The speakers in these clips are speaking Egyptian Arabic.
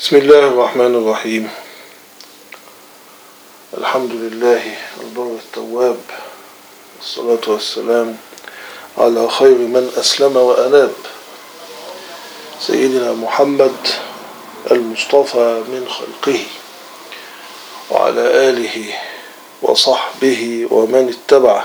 بسم الله الرحمن الرحيم الحمد لله البر التواب والصلاة والسلام على خير من أسلم وأناب سيدنا محمد المصطفى من خلقه وعلى آله وصحبه ومن اتبعه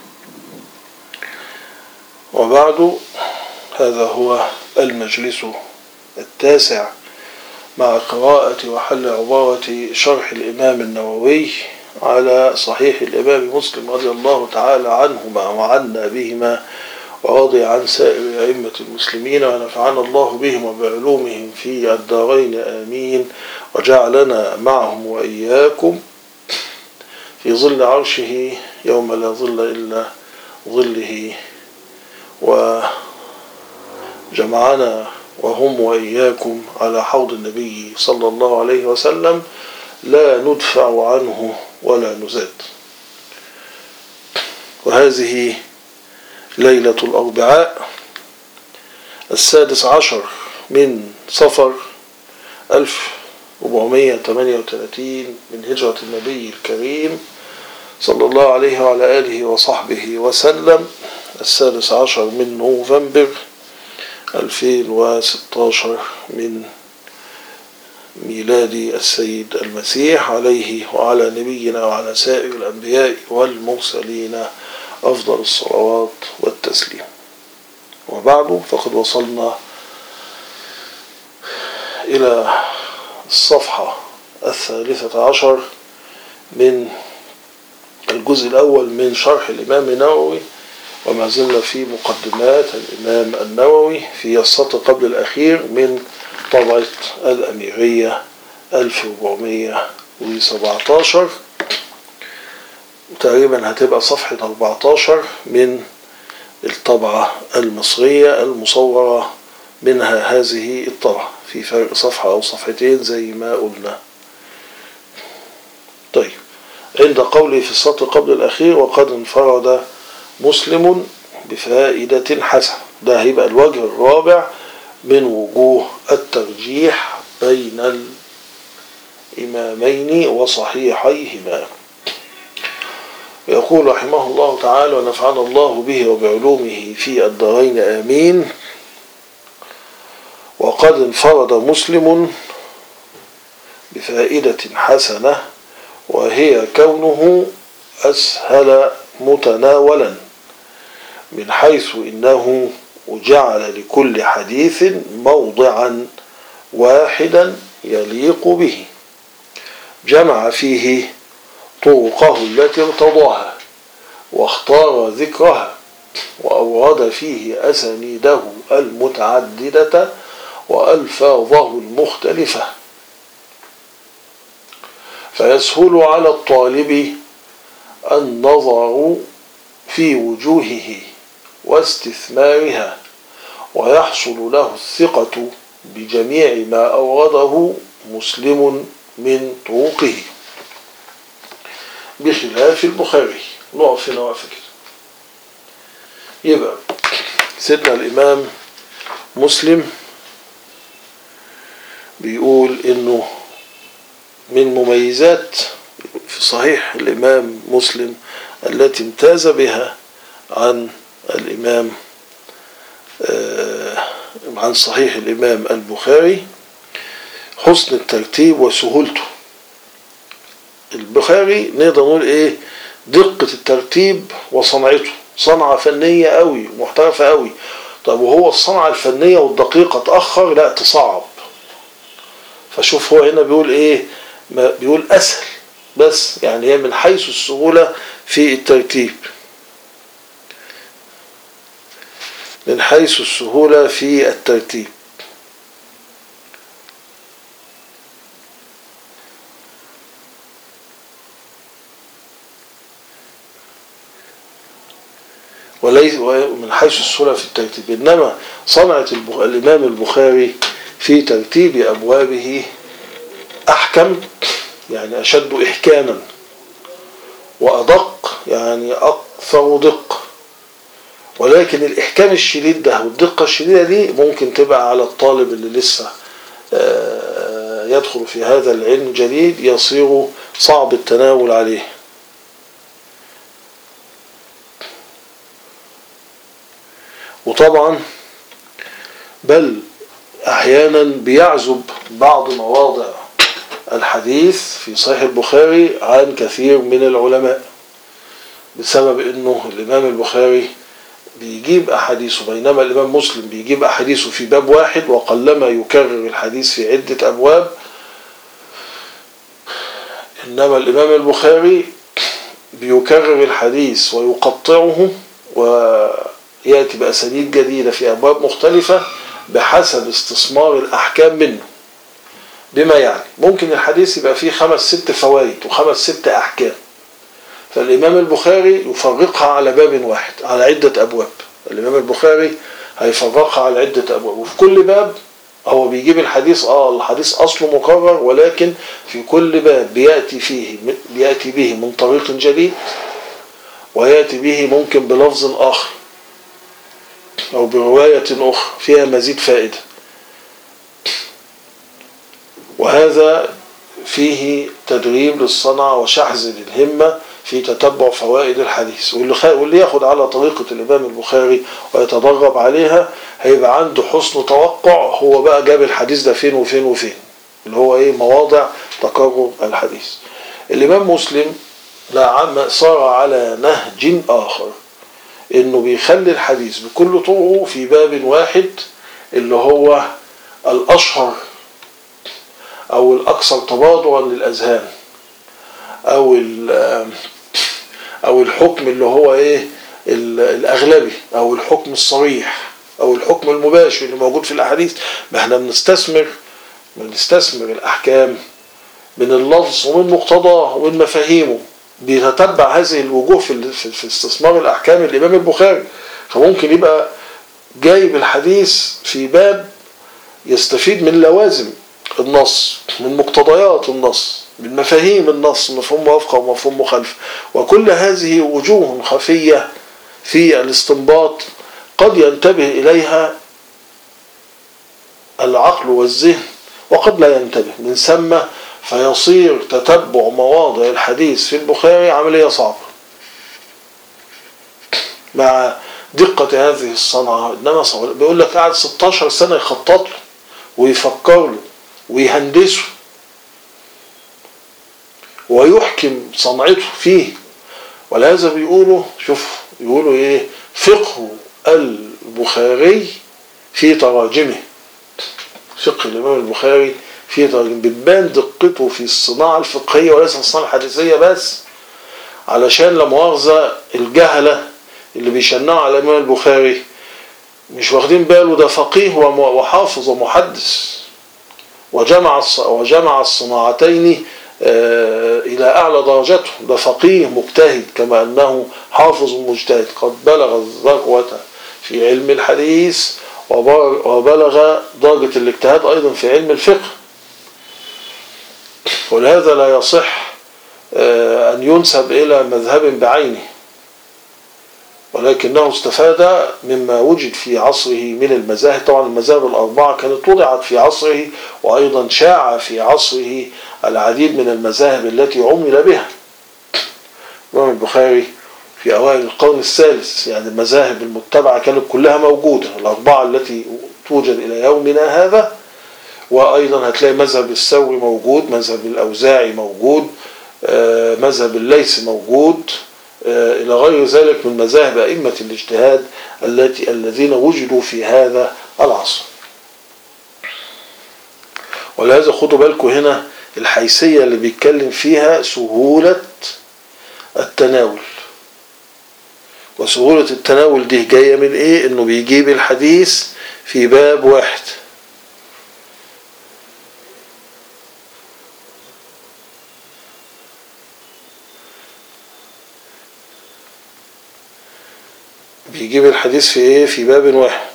وبعد هذا هو المجلس التاسع مع قراءة وحل عبارة شرح الإمام النووي على صحيح الإمام مسلم رضي الله تعالى عنهما وعنا بهما ورضي عن سائر أئمة المسلمين ونفعنا الله بهم وبعلومهم في الدارين آمين وجعلنا معهم وإياكم في ظل عرشه يوم لا ظل إلا ظله وجمعنا وهم وإياكم على حوض النبي صلى الله عليه وسلم لا ندفع عنه ولا نزاد وهذه ليلة الأربعاء السادس عشر من صفر 1438 من هجرة النبي الكريم صلى الله عليه وعلى آله وصحبه وسلم السادس عشر من نوفمبر 2016 من ميلاد السيد المسيح عليه وعلى نبينا وعلى سائر الأنبياء والمرسلين أفضل الصلوات والتسليم وبعد فقد وصلنا إلى الصفحة الثالثة عشر من الجزء الأول من شرح الإمام النووي وما زلنا في مقدمات الإمام النووي في السطر قبل الأخير من طبعة الأميرية 1417 تقريبا هتبقى صفحة 14 من الطبعة المصرية المصورة منها هذه الطبعة في فرق صفحة أو صفحتين زي ما قلنا طيب عند قولي في السطر قبل الأخير وقد انفرد مسلم بفائدة حسنة ده هيبقى الوجه الرابع من وجوه الترجيح بين الإمامين وصحيحيهما يقول رحمه الله تعالى ونفعنا الله به وبعلومه في الدارين آمين وقد انفرد مسلم بفائدة حسنة وهي كونه أسهل متناولا من حيث إنه جعل لكل حديث موضعا واحدا يليق به جمع فيه طرقه التي ارتضاها واختار ذكرها وأورد فيه أسانيده المتعددة وألفاظه المختلفة فيسهل على الطالب النظر في وجوهه واستثمارها ويحصل له الثقة بجميع ما أورده مسلم من طرقه بخلاف البخاري نقف هنا وقفة كده يبقى سيدنا الإمام مسلم بيقول إنه من مميزات في صحيح الإمام مسلم التي امتاز بها عن الإمام عن صحيح الإمام البخاري حسن الترتيب وسهولته البخاري نقدر نقول إيه دقة الترتيب وصنعته صنعة فنية قوي محترفة قوي طب وهو الصنعة الفنية والدقيقة تأخر لا تصعب فشوف هو هنا بيقول إيه ما بيقول أسهل بس يعني هي من حيث السهولة في الترتيب من حيث السهولة في الترتيب وليس من حيث السهولة في الترتيب إنما صنعة الإمام البخاري في ترتيب أبوابه أحكم يعني أشد إحكاما وأدق يعني أكثر دقة ولكن الإحكام الشديد ده والدقة الشديدة دي ممكن تبقى على الطالب اللي لسه يدخل في هذا العلم الجديد يصير صعب التناول عليه وطبعا بل احيانا بيعزب بعض مواضع الحديث في صحيح البخاري عن كثير من العلماء بسبب انه الامام البخاري بيجيب احاديثه بينما الامام مسلم بيجيب احاديثه في باب واحد وقلما يكرر الحديث في عدة ابواب انما الامام البخاري بيكرر الحديث ويقطعه ويأتي بأسانيد جديدة في أبواب مختلفة بحسب استثمار الأحكام منه بما يعني ممكن الحديث يبقى فيه خمس ست فوائد وخمس ست أحكام فالإمام البخاري يفرقها على باب واحد على عدة أبواب الإمام البخاري هيفرقها على عدة أبواب وفي كل باب هو بيجيب الحديث اه الحديث أصله مكرر ولكن في كل باب بيأتي فيه بيأتي به من طريق جديد ويأتي به ممكن بلفظ آخر أو برواية أخرى فيها مزيد فائدة وهذا فيه تدريب للصنعة وشحذ للهمة في تتبع فوائد الحديث واللي, خ... واللي ياخد على طريقة الإمام البخاري ويتدرب عليها هيبقى عنده حسن توقع هو بقى جاب الحديث ده فين وفين وفين اللي هو ايه مواضع تكرر الحديث الإمام مسلم لا صار على نهج آخر إنه بيخلي الحديث بكل طرقه في باب واحد اللي هو الأشهر أو الأكثر تبادرا للأذهان أو أو الحكم اللي هو إيه الأغلبي أو الحكم الصريح أو الحكم المباشر اللي موجود في الأحاديث ما احنا بنستثمر بنستثمر الأحكام من اللفظ ومن مقتضاه ومن مفاهيمه بيتتبع هذه الوجوه في, في استثمار الأحكام الإمام البخاري فممكن يبقى جايب الحديث في باب يستفيد من لوازم النص من مقتضيات النص من مفاهيم النص مفهوم موافقة ومفهوم مخالفة وكل هذه وجوه خفية في الاستنباط قد ينتبه إليها العقل والذهن وقد لا ينتبه من ثم فيصير تتبع مواضع الحديث في البخاري عملية صعبة مع دقة هذه الصنعة إنما صعبة بيقول لك قاعد 16 سنة يخطط له ويفكر له ويهندسه ويحكم صنعته فيه ولهذا بيقولوا شوف يقولوا ايه فقه البخاري في تراجمه فقه الامام البخاري في تراجم بتبان دقته في الصناعة الفقهية وليس الصناعة الحديثية بس علشان لا مؤاخذة الجهلة اللي بيشنعوا على الامام البخاري مش واخدين باله ده فقيه وحافظ ومحدث وجمع وجمع الصناعتين إلى أعلى درجته ده فقيه مجتهد كما أنه حافظ مجتهد قد بلغ الذروة في علم الحديث وبلغ درجة الاجتهاد أيضا في علم الفقه ولهذا لا يصح أن ينسب إلى مذهب بعينه ولكنه استفاد مما وجد في عصره من المذاهب طبعا المذاهب الأربعة كانت وضعت في عصره وأيضا شاع في عصره العديد من المذاهب التي عمل بها الإمام البخاري في أوائل القرن الثالث يعني المذاهب المتبعة كانت كلها موجودة الأربعة التي توجد إلى يومنا هذا وأيضا هتلاقي مذهب الثوري موجود مذهب الأوزاعي موجود مذهب الليث موجود إلى غير ذلك من مذاهب أئمة الاجتهاد التي الذين وجدوا في هذا العصر ولهذا خدوا بالكم هنا الحيثية اللي بيتكلم فيها سهولة التناول وسهولة التناول دي جاية من ايه انه بيجيب الحديث في باب واحد بيجيب الحديث في ايه في باب واحد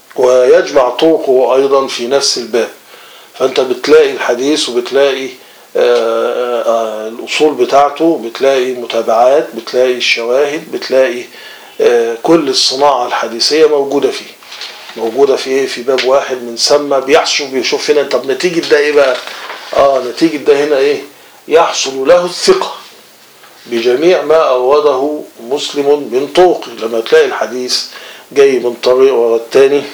ويجمع طرقه ايضا في نفس الباب فانت بتلاقي الحديث وبتلاقي آه، آه، الأصول بتاعته بتلاقي متابعات بتلاقي الشواهد بتلاقي آه، كل الصناعة الحديثية موجودة فيه موجودة في ايه في باب واحد من ثم بيحصل بيشوف هنا طب نتيجة ده ايه بقى اه نتيجة ده هنا ايه يحصل له الثقة بجميع ما أورده مسلم من طرق لما تلاقي الحديث جاي من طريق ورا التاني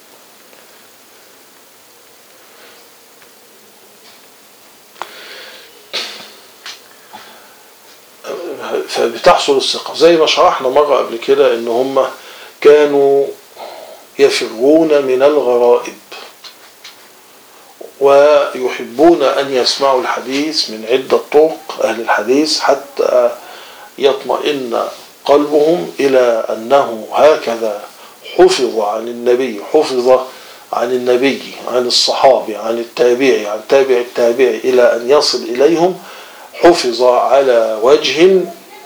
فبتحصل الثقة زي ما شرحنا مرة قبل كده ان هم كانوا يفرون من الغرائب ويحبون أن يسمعوا الحديث من عدة طرق أهل الحديث حتى يطمئن قلبهم إلى أنه هكذا حفظ عن النبي حفظ عن النبي عن الصحابي عن التابعي عن تابع التابعي إلى أن يصل إليهم حفظ على وجه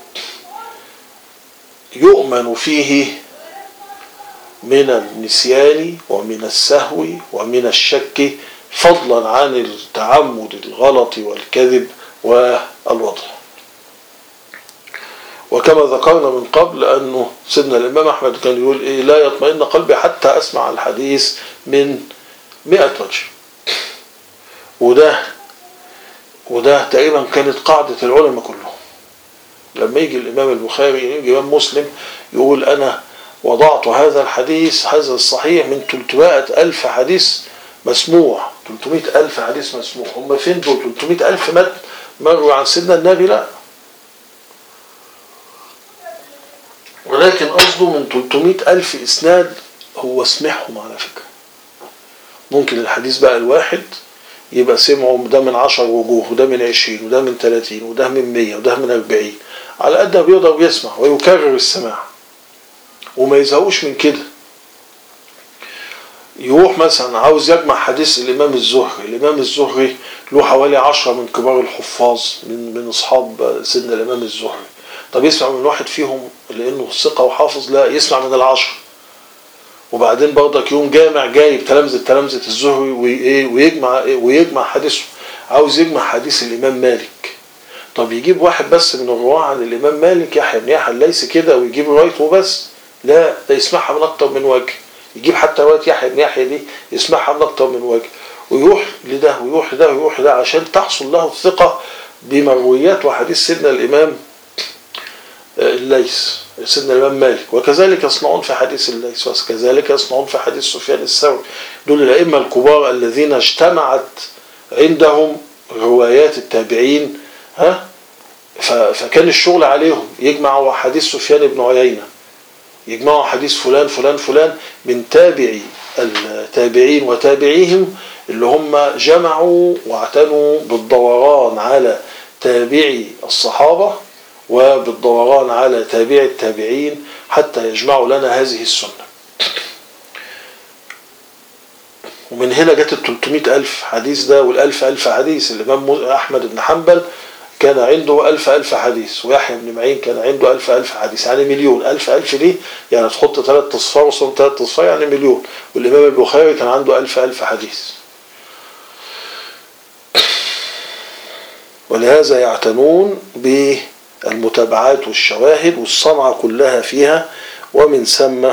يؤمن فيه من النسيان ومن السهو ومن الشك فضلا عن التعمد الغلط والكذب والوضع وكما ذكرنا من قبل أنه سيدنا الإمام أحمد كان يقول إيه لا يطمئن قلبي حتى أسمع الحديث من مئة وجه وده وده تقريبا كانت قاعدة العلماء كلهم لما يجي الإمام البخاري يجي الإمام مسلم يقول أنا وضعت هذا الحديث هذا الصحيح من 300 ألف حديث مسموع 300 ألف حديث مسموع هم فين دول 300 ألف متن مروا عن سيدنا النبي لا ولكن قصده من 300 ألف إسناد هو سمعهم على فكرة ممكن الحديث بقى الواحد يبقى سمعه ده من 10 وجوه وده من 20 وده من 30 وده من 100 وده من 40 على قد ما بيقدر يسمع ويكرر السماع وما يزهقوش من كده يروح مثلا عاوز يجمع حديث الإمام الزهري الإمام الزهري له حوالي عشرة من كبار الحفاظ من من أصحاب سيدنا الإمام الزهري طب يسمع من واحد فيهم لأنه ثقة وحافظ لا يسمع من العشرة وبعدين برضك يوم جامع جايب تلامذة تلامذة الزهري ويجمع ويجمع حديثه عاوز يجمع حديث الإمام مالك طب يجيب واحد بس من الرواة عن الإمام مالك يحيى بن يحيى ليس كده ويجيب روايته بس لا ده يسمعها من أكتر من وجه يجيب حتى رواية يحيى بن يحيى دي يسمعها من أكتر من وجه ويروح لده ويروح لده ويروح لده عشان تحصل له الثقة بمرويات وحديث سيدنا الإمام الليث سيدنا الإمام مالك وكذلك يصنعون في حديث الليث وكذلك يصنعون في حديث سفيان الثوري دول الأئمة الكبار الذين اجتمعت عندهم روايات التابعين ها فكان الشغل عليهم يجمعوا حديث سفيان بن عيينة يجمعوا حديث فلان فلان فلان من تابعي التابعين وتابعيهم اللي هم جمعوا واعتنوا بالدوران على تابعي الصحابة وبالدوران على تابع التابعين حتى يجمعوا لنا هذه السنة ومن هنا جت ال 300 ألف حديث ده والألف ألف حديث الإمام أحمد بن حنبل كان عنده ألف ألف حديث ويحيى بن معين كان عنده ألف ألف حديث يعني مليون ألف ألف دي يعني تحط ثلاث أصفار وصل ثلاث أصفار يعني مليون والإمام البخاري كان عنده ألف ألف حديث ولهذا يعتنون بالمتابعات والشواهد والصنعة كلها فيها ومن ثم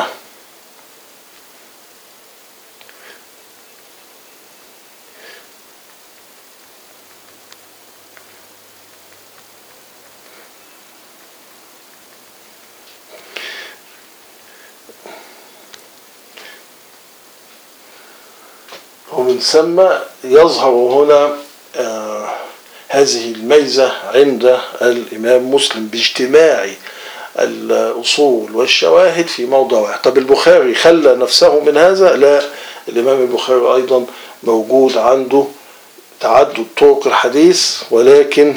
ومن ثم يظهر هنا آه هذه الميزة عند الإمام مسلم باجتماع الأصول والشواهد في موضع واحد طب البخاري خلى نفسه من هذا لا الإمام البخاري أيضا موجود عنده تعدد طرق الحديث ولكن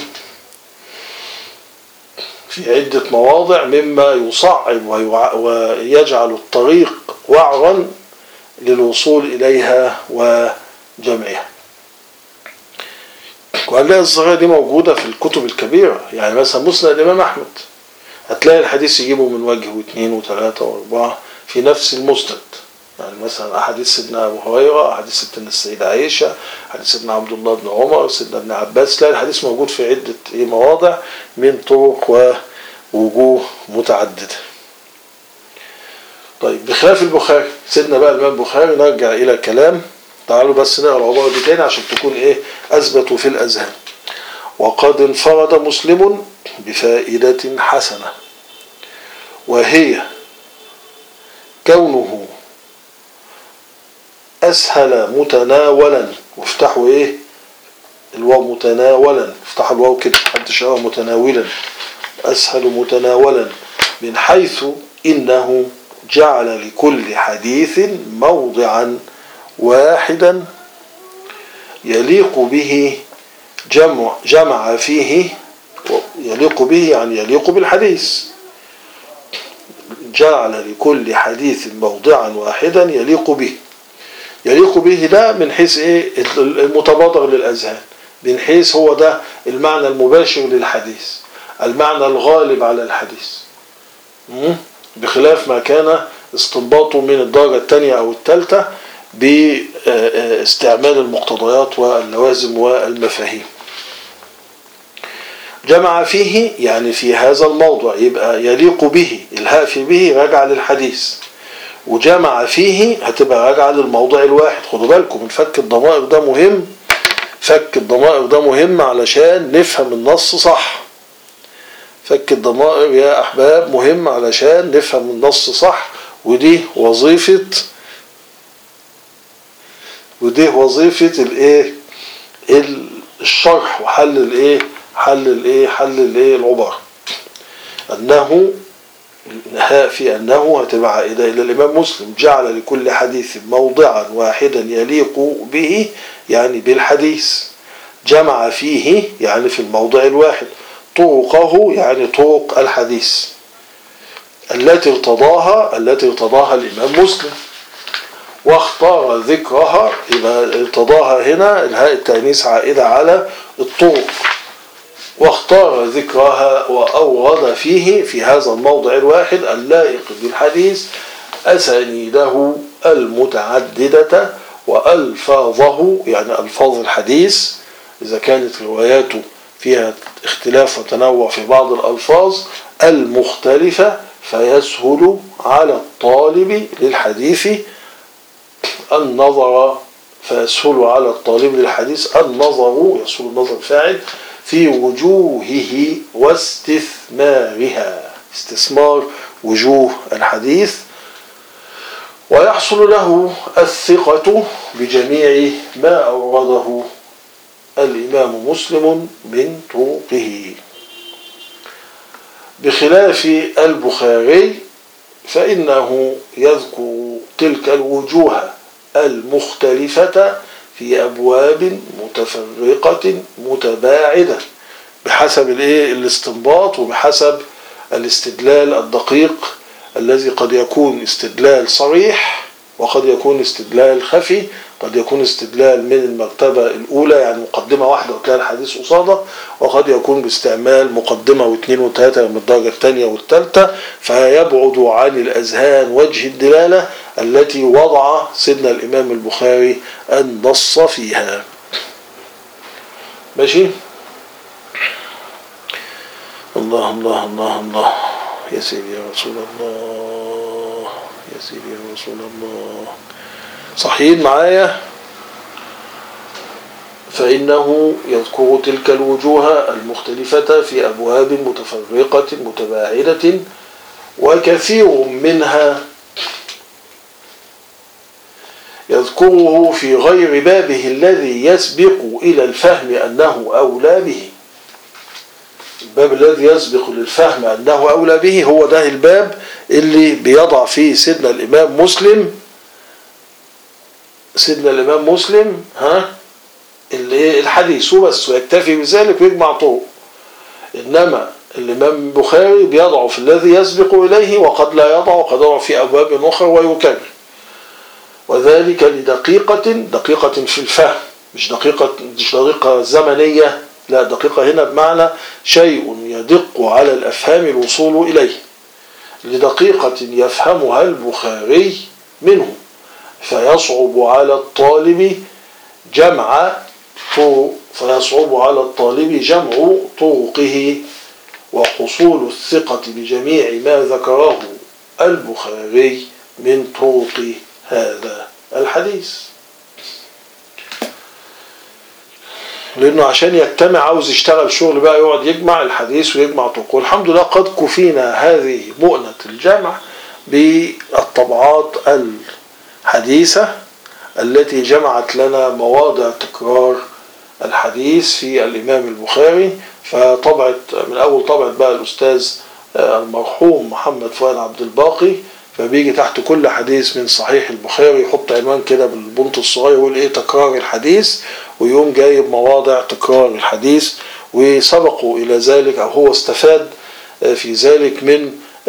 في عدة مواضع مما يصعب ويجعل الطريق وعرا للوصول إليها وجمعها وهنلاقي الصغيرة دي موجودة في الكتب الكبيرة يعني مثلا مسند الإمام أحمد هتلاقي الحديث يجيبه من وجه واثنين وثلاثة وأربعة في نفس المسند يعني مثلا أحاديث سيدنا أبو هريرة أحاديث سيدنا السيدة عائشة حديث سيدنا عبد الله بن عمر سيدنا ابن عباس لا الحديث موجود في عدة إيه مواضع من طرق ووجوه متعددة طيب بخلاف البخاري سيدنا بقى الإمام البخاري نرجع إلى كلام تعالوا بس نقرا العبارة دي تاني عشان تكون إيه أثبت في الأذهان وقد انفرد مسلم بفائدة حسنة وهي كونه أسهل متناولا وافتحوا إيه الواو متناولا افتحوا الواو كده محدش يقرا متناولا أسهل متناولا من حيث إنه جعل لكل حديث موضعا واحدا يليق به جمع جمع فيه يليق به يعني يليق بالحديث جعل لكل حديث موضعا واحدا يليق به يليق به ده من حيث ايه المتبادر للاذهان من حيث هو ده المعنى المباشر للحديث المعنى الغالب على الحديث بخلاف ما كان استنباطه من الدرجة الثانية أو الثالثة باستعمال المقتضيات واللوازم والمفاهيم جمع فيه يعني في هذا الموضع يبقى يليق به الهاء في به راجع للحديث وجمع فيه هتبقى راجعة للموضع الواحد خدوا بالكم من فك الضمائر ده مهم فك الضمائر ده مهم علشان نفهم النص صح فك الضمائر يا أحباب مهم علشان نفهم النص صح ودي وظيفة ودي وظيفة الايه الشرح وحل الايه حل الايه حل الايه العبارة انه النهاء في انه هتبقى عائدة الى الامام مسلم جعل لكل حديث موضعا واحدا يليق به يعني بالحديث جمع فيه يعني في الموضع الواحد طرقه يعني طرق الحديث التي ارتضاها التي ارتضاها الامام مسلم واختار ذكرها يبقى ارتضاها هنا الهاء التأنيث عائدة على الطرق واختار ذكرها وأورد فيه في هذا الموضع الواحد اللائق بالحديث أسانيده المتعددة وألفاظه يعني ألفاظ الحديث إذا كانت رواياته فيها اختلاف وتنوع في بعض الألفاظ المختلفة فيسهل على الطالب للحديث النظر فيسهل على الطالب للحديث النظر يسهل النظر فاعل في وجوهه واستثمارها استثمار وجوه الحديث ويحصل له الثقة بجميع ما أورده الإمام مسلم من طرقه بخلاف البخاري فإنه يذكر تلك الوجوه المختلفة في أبواب متفرقة متباعدة بحسب الايه الاستنباط وبحسب الاستدلال الدقيق الذي قد يكون استدلال صريح وقد يكون استدلال خفي قد يكون استدلال من المرتبة الأولى يعني مقدمة واحدة وتلاقي الحديث قصادة وقد يكون باستعمال مقدمة واثنين وثلاثة من الدرجة الثانية والثالثة فيبعد عن الأذهان وجه الدلالة التي وضع سيدنا الإمام البخاري النص فيها ماشي الله الله الله الله يا سيدي يا رسول الله يا سيدي يا رسول الله صحيح معايا فإنه يذكر تلك الوجوه المختلفة في أبواب متفرقة متباعدة وكثير منها يذكره في غير بابه الذي يسبق إلى الفهم أنه أولى به الباب الذي يسبق للفهم أنه أولى به هو ده الباب اللي بيضع فيه سيدنا الإمام مسلم سيدنا الإمام مسلم ها الحديث وبس ويكتفي بذلك ويجمع طرق إنما الإمام البخاري بيضع في الذي يسبق إليه وقد لا يضع وقد يضع في أبواب أخرى ويكرر وذلك لدقيقة دقيقة في الفهم مش دقيقة مش دقيقة زمنية لا دقيقة هنا بمعنى شيء يدق على الأفهام الوصول إليه لدقيقة يفهمها البخاري منه فيصعب على الطالب جمع طرق فيصعب على الطالب جمع طرقه وحصول الثقة بجميع ما ذكره البخاري من طرق هذا الحديث لانه عشان يجتمع عاوز يشتغل شغل بقى يقعد يجمع الحديث ويجمع طرقه الحمد لله قد كفينا هذه مؤنة الجمع بالطبعات الحديثة التي جمعت لنا مواضع تكرار الحديث في الإمام البخاري فطبعت من أول طبعة بقى الأستاذ المرحوم محمد فؤاد عبد الباقي فبيجي تحت كل حديث من صحيح البخاري يحط عنوان كده بالبنط الصغير يقول ايه تكرار الحديث ويقوم جايب مواضع تكرار الحديث وسبقوا الى ذلك او هو استفاد في ذلك من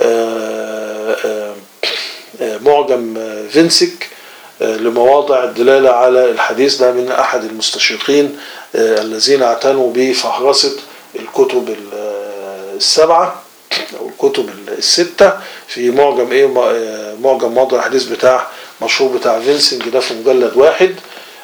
معجم فينسك لمواضع الدلالة على الحديث ده من أحد المستشرقين الذين اعتنوا بفهرسة الكتب السبعة أو الكتب الستة في معجم إيه معجم مواضع الحديث بتاع مشهور بتاع فينسنج ده في مجلد واحد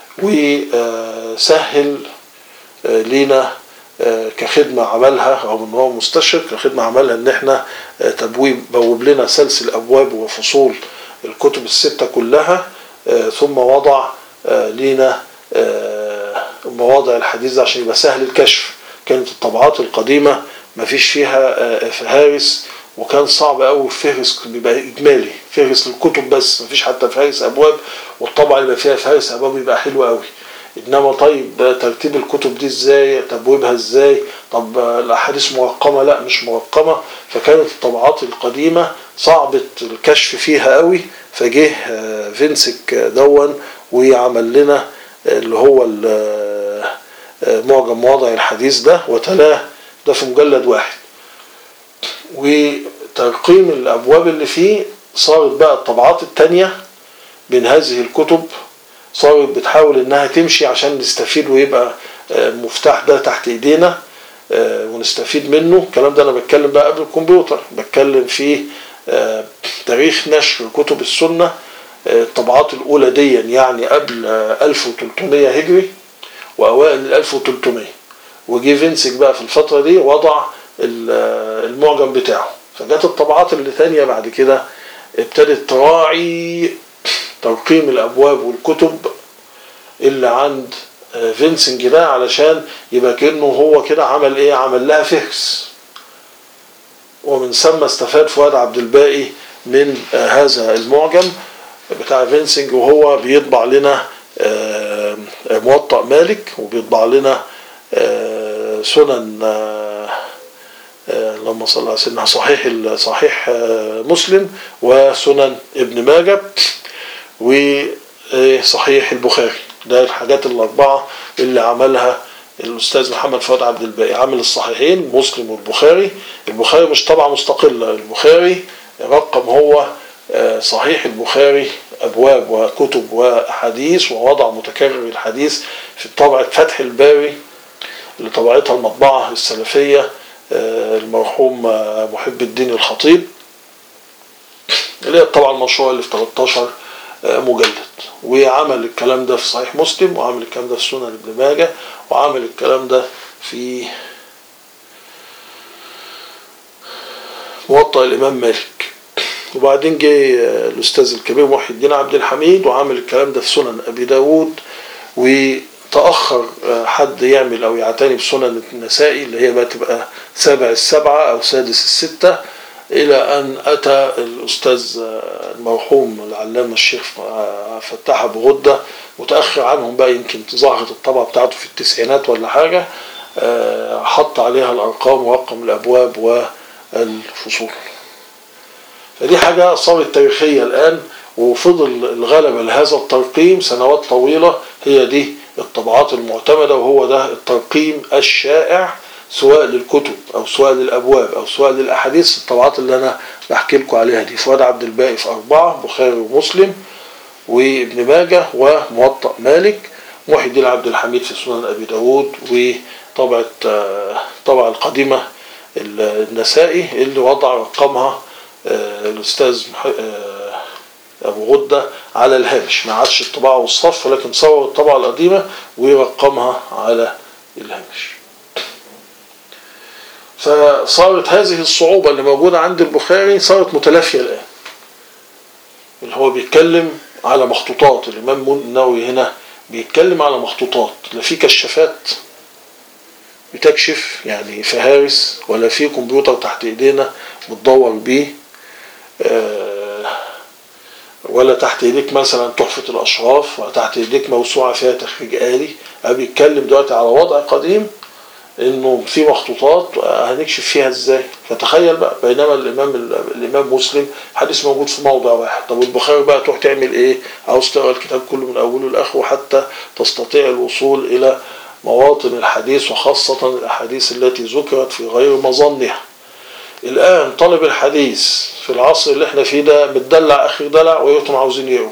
وسهل لينا كخدمة عملها أو إن هو مستشرق كخدمة عملها إن إحنا تبويب بوب لنا سلسل أبواب وفصول الكتب الستة كلها ثم وضع لينا مواضع الحديث عشان يبقى سهل الكشف كانت الطبعات القديمة ما فيش فيها فهارس وكان صعب قوي الفهرس بيبقى اجمالي فهرس للكتب بس ما فيش حتى فهرس ابواب والطبعه اللي فيها فهرس ابواب يبقى حلو قوي انما طيب ترتيب الكتب دي ازاي تبويبها ازاي طب الاحاديث مرقمه لا مش مرقمه فكانت الطبعات القديمه صعبة الكشف فيها قوي فجه فينسك دون وعمل لنا اللي هو معجم مواضع الحديث ده وتلاه ده في مجلد واحد وترقيم الابواب اللي فيه صارت بقى الطبعات التانية بين هذه الكتب صارت بتحاول انها تمشي عشان نستفيد ويبقى مفتاح ده تحت ايدينا ونستفيد منه الكلام ده انا بتكلم بقى قبل الكمبيوتر بتكلم في تاريخ نشر كتب السنة الطبعات الأولى دي يعني قبل 1300 هجري وأوائل 1300 وجي فينسك بقى في الفترة دي وضع المعجم بتاعه فجت الطبعات اللي ثانية بعد كده ابتدت تراعي ترقيم الأبواب والكتب اللي عند فينسنج ده علشان يبقى كأنه هو كده عمل ايه عمل لها فهرس ومن ثم استفاد فؤاد عبد الباقي من هذا المعجم بتاع فينسنج وهو بيطبع لنا موطأ مالك وبيطبع لنا سنن اللهم صل على سيدنا صحيح صحيح مسلم وسنن ابن ماجه وصحيح البخاري ده الحاجات الأربعة اللي عملها الأستاذ محمد فؤاد عبد الباقي عامل الصحيحين مسلم والبخاري البخاري مش طبعة مستقلة البخاري رقم هو صحيح البخاري أبواب وكتب وأحاديث ووضع متكرر الحديث في طبعة فتح الباري اللي طبعتها المطبعة السلفية المرحوم محب الدين الخطيب اللي هي الطبعة المشهورة اللي في 13 مجلد وعمل الكلام ده في صحيح مسلم وعمل الكلام ده في سنن ابن ماجه وعمل الكلام ده في موطأ الإمام مالك وبعدين جه الأستاذ الكبير محي الدين عبد الحميد وعمل الكلام ده في سنن أبي داود وتأخر حد يعمل أو يعتني بسنن النسائي اللي هي بقى تبقى سابع السبعة أو سادس الستة إلى أن أتى الأستاذ المرحوم العلامة الشيخ فتح أبو غدة متأخر عنهم بقى يمكن ظهرت الطبعة بتاعته في التسعينات ولا حاجة حط عليها الأرقام ورقم الأبواب والفصول فدي حاجة صارت تاريخية الآن وفضل الغلبة لهذا الترقيم سنوات طويلة هي دي الطبعات المعتمدة وهو ده الترقيم الشائع سواء للكتب او سواء للابواب او سواء للاحاديث الطبعات اللي انا بحكي لكم عليها دي فؤاد عبد الباقي في اربعه بخاري ومسلم وابن ماجه وموطأ مالك محي الدين عبد الحميد في سنن ابي داود وطبعه طبعه القديمه النسائي اللي وضع رقمها الاستاذ أبو غدة على الهامش ما عادش الطباعة والصف ولكن صور الطبعة القديمة ويرقمها على الهامش فصارت هذه الصعوبة اللي موجودة عند البخاري صارت متلافية الآن اللي هو بيتكلم على مخطوطات الإمام النووي هنا بيتكلم على مخطوطات لا في كشافات بتكشف يعني فهارس ولا في كمبيوتر تحت ايدينا بتدور بيه آه، ولا تحت ايديك مثلا تحفة الاشراف ولا تحت ايديك موسوعة فيها تخريج آلي بيتكلم دلوقتي على وضع قديم انه في مخطوطات هنكشف فيها ازاي فتخيل بقى بينما الامام الامام مسلم حديث موجود في موضع واحد طب البخاري بقى تروح تعمل ايه عاوز تقرا الكتاب كله من اوله لاخره حتى تستطيع الوصول الى مواطن الحديث وخاصة الأحاديث التي ذكرت في غير مظنها الآن طالب الحديث في العصر اللي احنا فيه ده متدلع آخر دلع ويقولوا عاوزين يقروا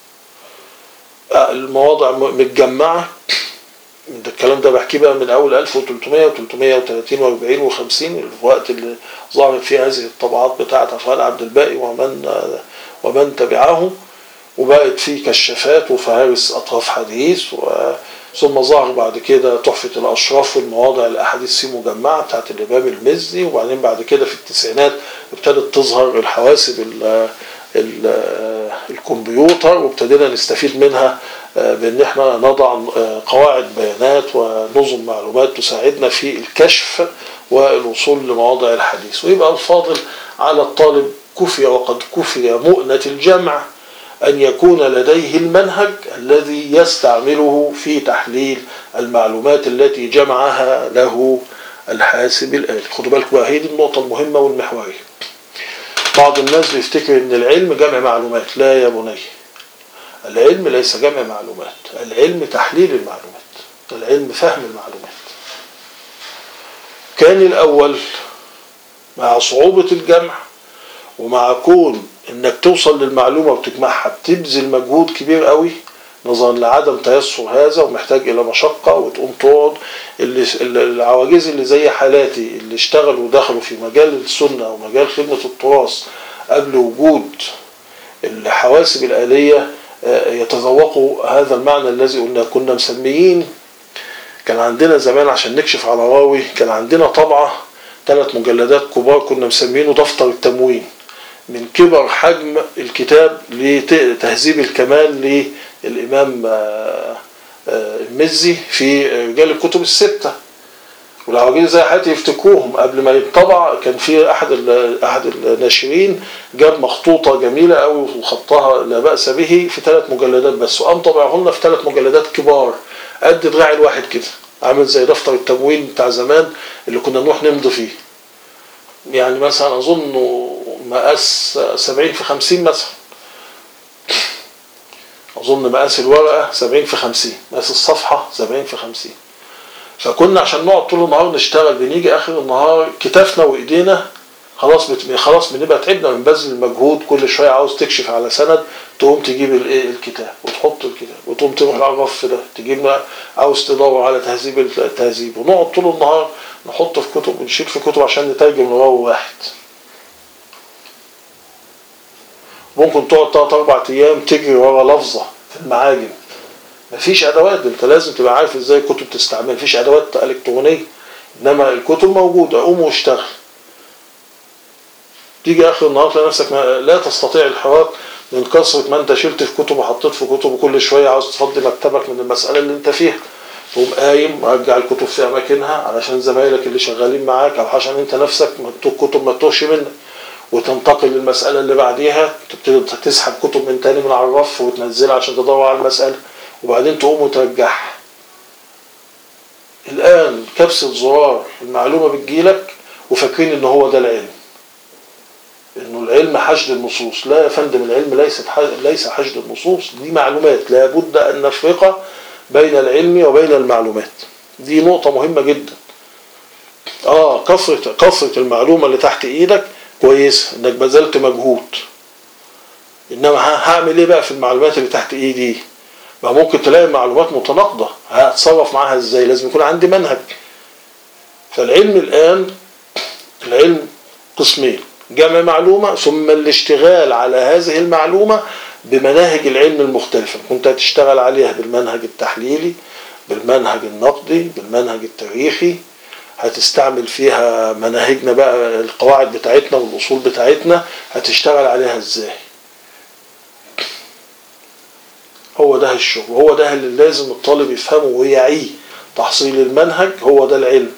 المواضع متجمعة ده الكلام ده بحكيه بقى من أول 1300 و 330 و 40 و 50 الوقت اللي ظهرت فيه هذه الطبعات بتاعة أفعال عبد الباقي ومن ومن تبعه وبقت فيه كشافات وفهارس أطراف حديث و ثم ظهر بعد كده تحفة الأشراف والمواضع الأحاديث فيه مجمعة بتاعت الإمام المزي وبعدين بعد كده في التسعينات ابتدت تظهر الحواسب ال ال الكمبيوتر وابتدينا نستفيد منها بان احنا نضع قواعد بيانات ونظم معلومات تساعدنا في الكشف والوصول لمواضع الحديث ويبقى الفاضل على الطالب كفي وقد كفي مؤنة الجمع أن يكون لديه المنهج الذي يستعمله في تحليل المعلومات التي جمعها له الحاسب الآلي خدوا بالكم بقى هي دي النقطة المهمة والمحورية بعض الناس بيفتكر ان العلم جمع معلومات لا يا بني العلم ليس جمع معلومات العلم تحليل المعلومات العلم فهم المعلومات كان الأول مع صعوبة الجمع ومع كون انك توصل للمعلومة وتجمعها بتبذل مجهود كبير قوي نظرا لعدم تيسر هذا ومحتاج الى مشقة وتقوم تقعد اللي العواجيز اللي زي حالاتي اللي اشتغلوا ودخلوا في مجال السنة ومجال خدمة التراث قبل وجود الحواسب الآلية يتذوقوا هذا المعنى الذي قلنا كنا مسميين كان عندنا زمان عشان نكشف على راوي كان عندنا طبعة ثلاث مجلدات كبار كنا مسمينه دفتر التموين من كبر حجم الكتاب لتهذيب الكمال للإمام المزي في رجال الكتب الستة والعواجيز زي حياتي يفتكروهم قبل ما يطبع كان في أحد أحد الناشرين جاب مخطوطة جميلة قوي وخطها لا بأس به في ثلاث مجلدات بس وقام طبعه لنا في ثلاث مجلدات كبار قد دراع الواحد كده عامل زي دفتر التموين بتاع زمان اللي كنا نروح نمضي فيه يعني مثلا أظن مقاس 70 في 50 مثلا أظن مقاس الورقة 70 في 50 مقاس الصفحة 70 في 50 فكنا عشان نقعد طول النهار نشتغل بنيجي آخر النهار كتافنا وإيدينا خلاص بت... خلاص بنبقى تعبنا من بذل المجهود كل شويه عاوز تكشف على سند تقوم تجيب الايه الكتاب وتحط الكتاب وتقوم تروح على الرف ده تجيب عاوز تدور على تهذيب التهذيب ونقعد طول النهار نحط في كتب ونشيل في كتب عشان نترجم لراوي واحد ممكن تقعد تلات أربع أيام تجري ورا لفظة في المعاجم مفيش أدوات أنت لازم تبقى عارف إزاي الكتب تستعمل مفيش أدوات إلكترونية إنما الكتب موجودة قوم واشتغل تيجي آخر النهار تلاقي نفسك لا تستطيع الحراك من كثرة ما أنت شلت في كتب وحطيت في كتب وكل شوية عاوز تفضي مكتبك من المسألة اللي أنت فيها تقوم قايم مرجع الكتب في أماكنها علشان زمايلك اللي شغالين معاك أو عشان أنت نفسك الكتب ما تتوهش منك وتنتقل للمسألة اللي بعديها تبتدي تسحب كتب من تاني من على الرف وتنزلها عشان تدور على المسألة وبعدين تقوم وترجعها الآن كبسة زرار المعلومة بتجيلك وفاكرين إن هو ده العلم إنه العلم حشد النصوص لا يا فندم العلم ليس ليس حشد النصوص دي معلومات لابد أن نفرق بين العلم وبين المعلومات دي نقطة مهمة جدا اه كثرة كثرة المعلومة اللي تحت ايدك كويس انك بذلت مجهود انما هعمل ايه بقى في المعلومات اللي تحت ايدي ما ممكن تلاقي معلومات متناقضة هتصرف معاها ازاي لازم يكون عندي منهج فالعلم الان العلم قسمين جمع معلومة ثم الاشتغال على هذه المعلومة بمناهج العلم المختلفة كنت هتشتغل عليها بالمنهج التحليلي بالمنهج النقدي بالمنهج التاريخي هتستعمل فيها مناهجنا بقى القواعد بتاعتنا والأصول بتاعتنا هتشتغل عليها ازاي هو ده الشغل هو ده اللي لازم الطالب يفهمه ويعيه تحصيل المنهج هو ده العلم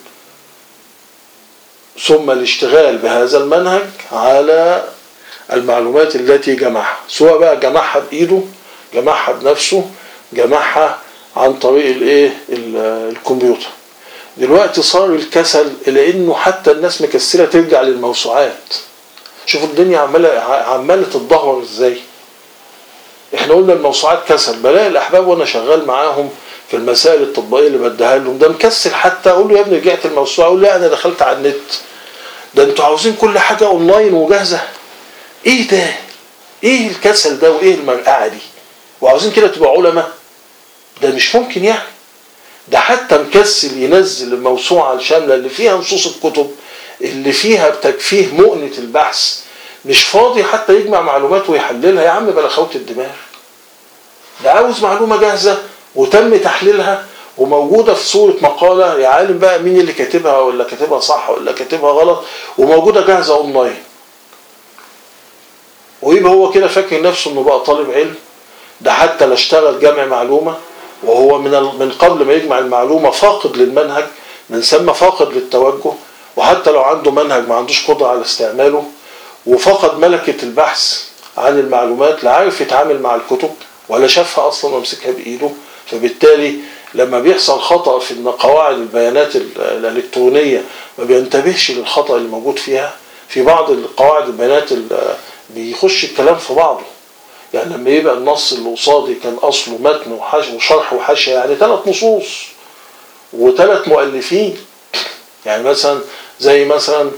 ثم الاشتغال بهذا المنهج على المعلومات التي جمعها سواء بقى جمعها بإيده جمعها بنفسه جمعها عن طريق الايه الكمبيوتر دلوقتي صار الكسل الى انه حتى الناس مكسله ترجع للموسوعات شوفوا الدنيا عماله عماله تتدهور ازاي احنا قلنا الموسوعات كسل بلاقي الاحباب وانا شغال معاهم في المسائل التطبيقيه اللي بديها لهم ده مكسل حتى اقول له يا ابني رجعت الموسوعه اقول لا انا دخلت على النت ده انتوا عاوزين كل حاجه اونلاين وجاهزه ايه ده ايه الكسل ده وايه المرقعه دي وعاوزين كده تبقى علماء ده مش ممكن يعني ده حتى مكسل ينزل الموسوعة الشاملة اللي فيها نصوص الكتب اللي فيها بتكفيه مؤنة البحث مش فاضي حتى يجمع معلومات ويحللها يا عم بلا خوت الدماغ ده عاوز معلومة جاهزة وتم تحليلها وموجودة في صورة مقالة يا عالم بقى مين اللي كاتبها ولا كاتبها صح ولا كاتبها غلط وموجودة جاهزة اونلاين ويبقى هو كده فاكر نفسه انه بقى طالب علم ده حتى لا اشتغل جمع معلومة وهو من من قبل ما يجمع المعلومة فاقد للمنهج من ثم فاقد للتوجه وحتى لو عنده منهج ما عندوش قدرة على استعماله وفقد ملكة البحث عن المعلومات لا عارف يتعامل مع الكتب ولا شافها أصلا ومسكها بإيده فبالتالي لما بيحصل خطأ في إن قواعد البيانات الإلكترونية ما بينتبهش للخطأ اللي موجود فيها في بعض القواعد البيانات بيخش الكلام في بعضه يعني لما يبقى النص اللي قصادي كان اصله متن وشرح وحاشيه يعني ثلاث نصوص وثلاث مؤلفين يعني مثلا زي مثلا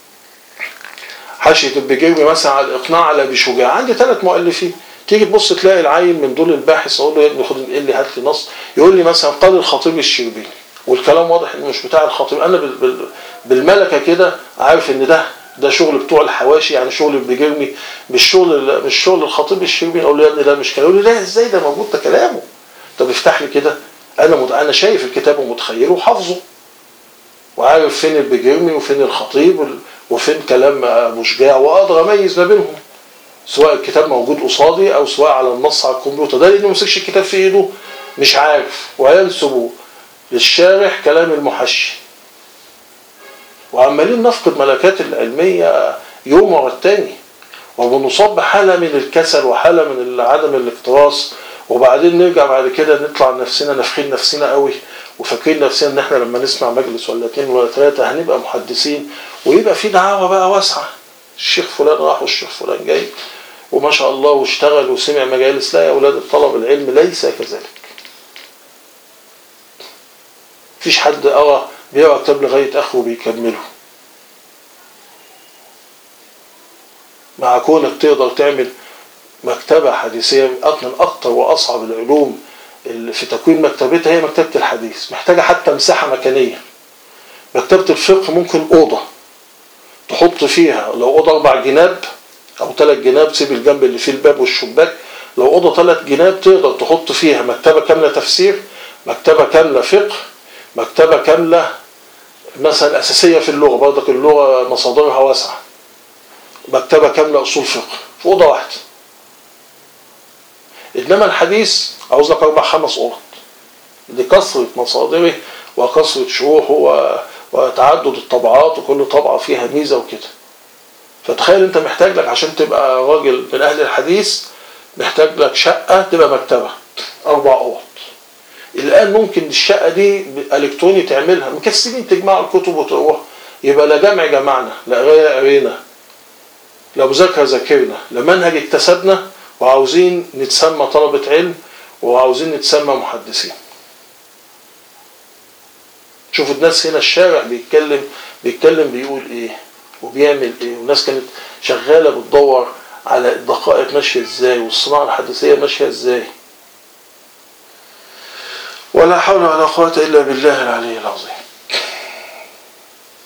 حاشيه البجيري مثلا على الاقناع على ابي شجاع عندي ثلاث مؤلفين تيجي تبص تلاقي العين من دول الباحث اقول له يا ابني خد انقل لي هات لي نص يقول لي مثلا قال الخطيب الشربيني والكلام واضح انه مش بتاع الخطيب انا بالملكه كده عارف ان ده ده شغل بتوع الحواشي يعني شغل بجرمي مش شغل مش شغل الخطيب الشربيني اقول له يا ابني ده مش كلام يقول لي لا ازاي ده موجود ده كلامه طب افتح لي كده انا مت... انا شايف الكتاب ومتخيله وحافظه وعارف فين البجرمي وفين الخطيب وفين كلام ابو شجاع واقدر اميز ما بينهم سواء الكتاب موجود قصادي او سواء على النص على الكمبيوتر ده لانه ما مسكش الكتاب في ايده مش عارف وينسب للشارح كلام المحشي وعمالين نفقد ملكات العلمية يوم ورا التاني وبنصاب بحالة من الكسل وحالة من عدم الاكتراث وبعدين نرجع بعد كده نطلع نفسنا نفخين نفسنا قوي وفاكرين نفسنا ان احنا لما نسمع مجلس ولا اتنين ولا ثلاثة هنبقى محدثين ويبقى في دعاوى بقى واسعة الشيخ فلان راح والشيخ فلان جاي وما شاء الله واشتغل وسمع مجالس لا يا اولاد الطلب العلم ليس كذلك مفيش حد قرا بيقرا كتاب لغايه اخره بيكمله مع كونك تقدر تعمل مكتبة حديثية من أكتر وأصعب العلوم اللي في تكوين مكتبتها هي مكتبة الحديث محتاجة حتى مساحة مكانية مكتبة الفقه ممكن أوضة تحط فيها لو أوضة أربع جناب أو ثلاث جناب سيب الجنب اللي فيه الباب والشباك لو أوضة ثلاث جناب تقدر تحط فيها مكتبة كاملة تفسير مكتبة كاملة فقه مكتبة كاملة مثلا أساسية في اللغة برضك اللغة مصادرها واسعة مكتبة كاملة أصول فقه في أوضة واحدة إنما الحديث عاوز لك أربع خمس أوض لكثرة مصادره وكثرة شروحه وتعدد الطبعات وكل طبعة فيها ميزة وكده فتخيل أنت محتاج لك عشان تبقى راجل من أهل الحديث محتاج لك شقة تبقى مكتبة أربع أوض الآن ممكن الشقة دي إلكتروني تعملها مكسلين تجمعوا الكتب وتروح يبقى لا جمع جمعنا لا قراية قرينا لا مذاكرة ذاكرنا لا منهج اكتسبنا وعاوزين نتسمى طلبة علم وعاوزين نتسمى محدثين شوفوا الناس هنا الشارع بيتكلم بيتكلم بيقول ايه وبيعمل ايه والناس كانت شغالة بتدور على الدقائق ماشية ازاي والصناعة الحديثية ماشية ازاي ولا حول ولا قوة إلا بالله العلي العظيم